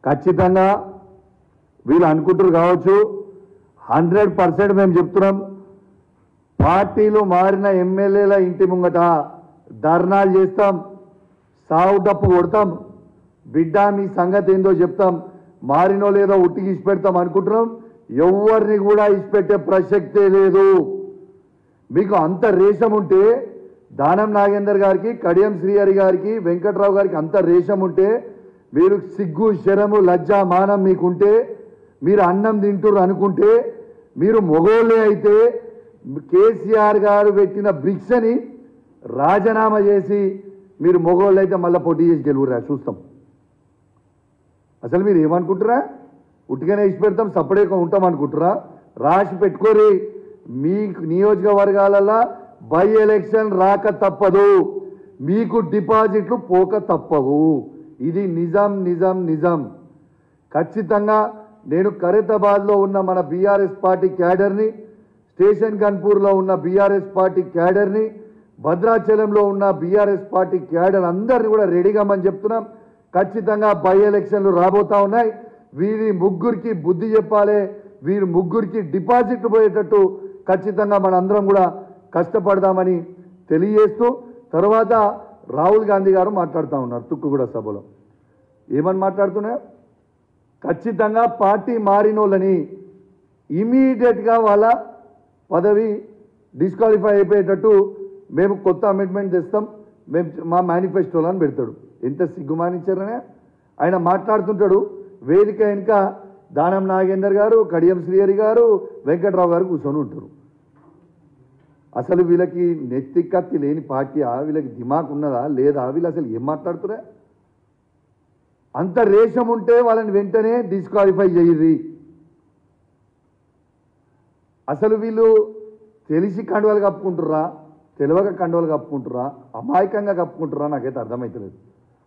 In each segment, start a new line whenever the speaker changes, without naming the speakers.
ఖచ్చితంగా వీళ్ళు అనుకుంటారు కావచ్చు హండ్రెడ్ పర్సెంట్ మేము చెప్తున్నాం పార్టీలు మారిన ఎమ్మెల్యేల ఇంటి ముంగట ధర్నాలు చేస్తాం సావు డప్పు కొడతాం బిడ్డ మీ సంగతి ఏందో చెప్తాం మారినో లేదో ఉట్టికి ఇచ్చిపెడతాం అనుకుంటున్నాం ఎవరిని కూడా ఇచ్చిపెట్టే ప్రసక్తే లేదు మీకు అంత రేషం ఉంటే దానం నాగేందర్ గారికి కడియం శ్రీహరి గారికి వెంకట్రావు గారికి అంత రేషం ఉంటే మీరు సిగ్గు శరము లజ్జ మానం మీకుంటే మీరు అన్నం తింటురు అనుకుంటే మీరు మొగోళ్ళే అయితే కేసీఆర్ గారు పెట్టిన భిక్షని రాజీనామా చేసి మీరు మొగోళ్ళు అయితే మళ్ళీ పోటీ చేసి గెలువురా చూస్తాం అసలు మీరు ఏమనుకుంటారా ఉట్టిగానే ఇచ్చి పెడతాం సపరేట్గా ఉంటాం అనుకుంటారా రాసి పెట్టుకోరి మీ నియోజకవర్గాలలో బై ఎలక్షన్ రాక తప్పదు మీకు డిపాజిట్లు పోక తప్పవు ఇది నిజం నిజం నిజం ఖచ్చితంగా నేను ఖరీదాబాద్లో ఉన్న మన బీఆర్ఎస్ పార్టీ క్యాడర్ని స్టేషన్ గన్పూర్లో ఉన్న బీఆర్ఎస్ పార్టీ క్యాడర్ని భద్రాచలంలో ఉన్న బీఆర్ఎస్ పార్టీ క్యాడర్ అందరిని కూడా రెడీగా మనం చెప్తున్నాం ఖచ్చితంగా బై ఎలక్షన్లు రాబోతా ఉన్నాయి వీరి ముగ్గురికి బుద్ధి చెప్పాలి వీరి ముగ్గురికి డిపాజిట్లు పోయేటట్టు ఖచ్చితంగా మనందరం కూడా కష్టపడదామని తెలియజేస్తూ తర్వాత రాహుల్ గాంధీ గారు మాట్లాడుతూ ఉన్నారు తుక్కుగూడ సభలో ఏమని మాట్లాడుతున్నారు ఖచ్చితంగా పార్టీ మారినోళ్ళని ఇమీడియట్గా వాళ్ళ పదవి డిస్క్వాలిఫై అయిపోయేటట్టు మేము కొత్త అమెండ్మెంట్ తెస్తాం మేము మా మేనిఫెస్టోలో అని పెడతాడు ఎంత సిగ్గుమానించారనే ఆయన మాట్లాడుతుంటాడు వేదిక వెనుక దానం నాగేందర్ గారు కడియం శ్రీహరి గారు వెంకట్రావు గారు కూర్చొని ఉంటారు అసలు వీళ్ళకి నెత్తి కత్తి లేని పార్టీ వీళ్ళకి దిమాక్ ఉన్నదా లేదా వీళ్ళు అసలు ఏం మాట్లాడుతురా అంత రేషం ఉంటే వాళ్ళని వెంటనే డిస్క్వాలిఫై చేయరి అసలు వీళ్ళు తెలిసి కండువాలు కప్పుకుంటుర్రా తెలియక కండువాలు కప్పుకుంటుర్రా అమాయకంగా కప్పుకుంటుర్రా నాకైతే అర్థమవుతలేదు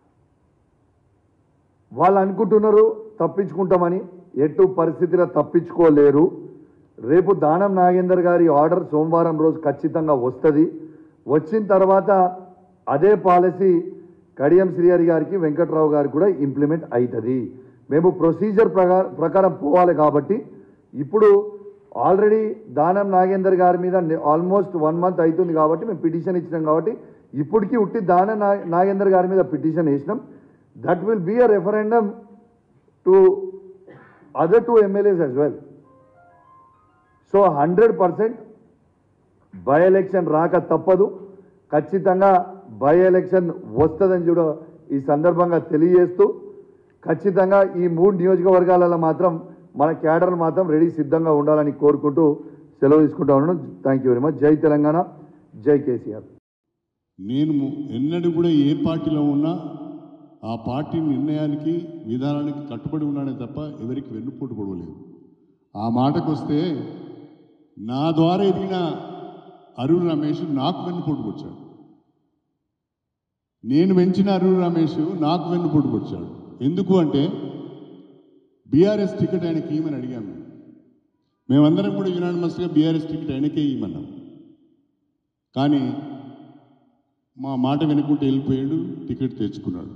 వాళ్ళు అనుకుంటున్నారు తప్పించుకుంటామని ఎటు పరిస్థితిలో తప్పించుకోలేరు రేపు దానం నాగేందర్ గారి ఆర్డర్ సోమవారం రోజు ఖచ్చితంగా వస్తుంది వచ్చిన తర్వాత అదే పాలసీ కడియం శ్రీహరి గారికి వెంకట్రావు గారికి కూడా ఇంప్లిమెంట్ అవుతుంది మేము ప్రొసీజర్ ప్రకారం ప్రకారం పోవాలి కాబట్టి ఇప్పుడు ఆల్రెడీ దానం నాగేందర్ గారి మీద ఆల్మోస్ట్ వన్ మంత్ అవుతుంది కాబట్టి మేము పిటిషన్ ఇచ్చినాం కాబట్టి ఇప్పటికీ ఉట్టి దాన నా- నాగేందర్ గారి మీద పిటిషన్ వేసినాం that will be a referendum to other two MLAs as well so hundred percent by election రాక తప్పదు ఖచ్చితంగా బై ఎలక్షన్ వస్తుందని కూడా ఈ సందర్భంగా తెలియజేస్తూ ఖచ్చితంగా ఈ మూడు నియోజకవర్గాలలో మాత్రం మన క్యాడర్ మాత్రం రెడీ సిద్ధంగా ఉండాలని కోరుకుంటూ సెలవు తీసుకుంటా ఉన్నాను థ్యాంక్ యూ వెరీ మచ్ జై తెలంగాణ జై కేసీఆర్
నేను ఎన్నడూ కూడా ఏ పార్టీలో ఉన్నా ఆ పార్టీ నిర్ణయానికి విధానానికి కట్టుబడి ఉన్నానే తప్ప ఎవరికి వెన్నుపోటు పొడవలేదు ఆ మాటకు వస్తే నా ద్వారా ఎదిగిన అరుణ్ రమేష్ నాకు వెన్నుపోటు పొడిచాడు నేను పెంచిన అరుణ్ రమేష్ నాకు వెన్నుపోటు పొడిచాడు ఎందుకు అంటే బీఆర్ఎస్ టికెట్ ఆయనకి ఇవ్వమని అడిగాము మేము. మేమందరం కూడా యునానిమస్గా బీఆర్ఎస్ టికెట్ ఆయనకే ఇవ్వమన్నాం కానీ మా మాట వినుకుంటూ వెళ్ళిపోయాడు టికెట్ తెచ్చుకున్నాడు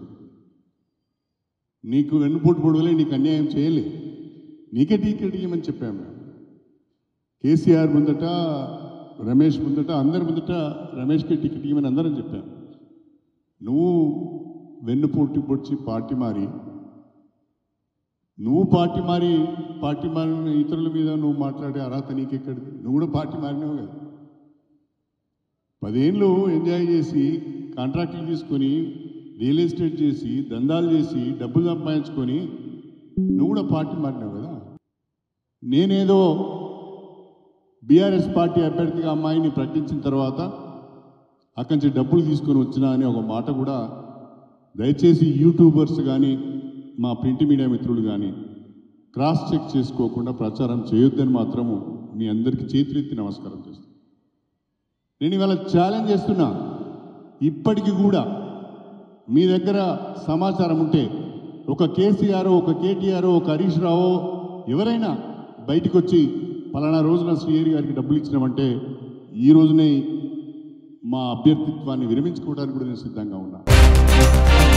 నీకు వెన్నుపోటు పొడవలే నీకు అన్యాయం చేయలే నీకే టికెట్ ఇవ్వమని చెప్పాము మేము. కేసీఆర్ ముందట రమేష్ ముందట అందరి ముందట రమేష్కి టికెట్ ఇవ్వమని అందరం చెప్పాం నువ్వు వెన్నుపోటు పొడిచి పార్టీ మారి నువ్వు పార్టీ మారి పార్టీ మారిన ఇతరుల మీద నువ్వు మాట్లాడే అర్హత నీకెక్కడిది నువ్వు కూడా పార్టీ మారినావు కదా పదేళ్ళు ఎంజాయ్ చేసి కాంట్రాక్టులు తీసుకొని రియల్ ఎస్టేట్ చేసి దందాలు చేసి డబ్బులు సంపాదించుకొని నువ్వు కూడా పార్టీ మారినావు కదా నేనేదో బీఆర్ఎస్ పార్టీ అభ్యర్థిగా అమ్మాయిని ప్రకటించిన తర్వాత అక్కడి నుంచి డబ్బులు తీసుకొని వచ్చినా అనే ఒక మాట కూడా దయచేసి యూట్యూబర్స్ కానీ మా ప్రింట్ మీడియా మిత్రులు కానీ క్రాస్ చెక్ చేసుకోకుండా ప్రచారం చేయొద్దని మాత్రము మీ అందరికీ చేతులెత్తి నమస్కారం చేస్తాను నేను ఇవాళ ఛాలెంజ్ చేస్తున్నా ఇప్పటికి కూడా మీ దగ్గర సమాచారం ఉంటే ఒక కేసీఆర్ ఒక కేటీఆర్ ఒక హరీష్ రావు ఎవరైనా బయటికి వచ్చి పలానా రోజున శ్రీహరి గారికి డబ్బులు ఇచ్చినామంటే ఈ రోజునే మా అభ్యర్థిత్వాన్ని విరమించుకోవడానికి కూడా నేను సిద్ధంగా ఉన్నా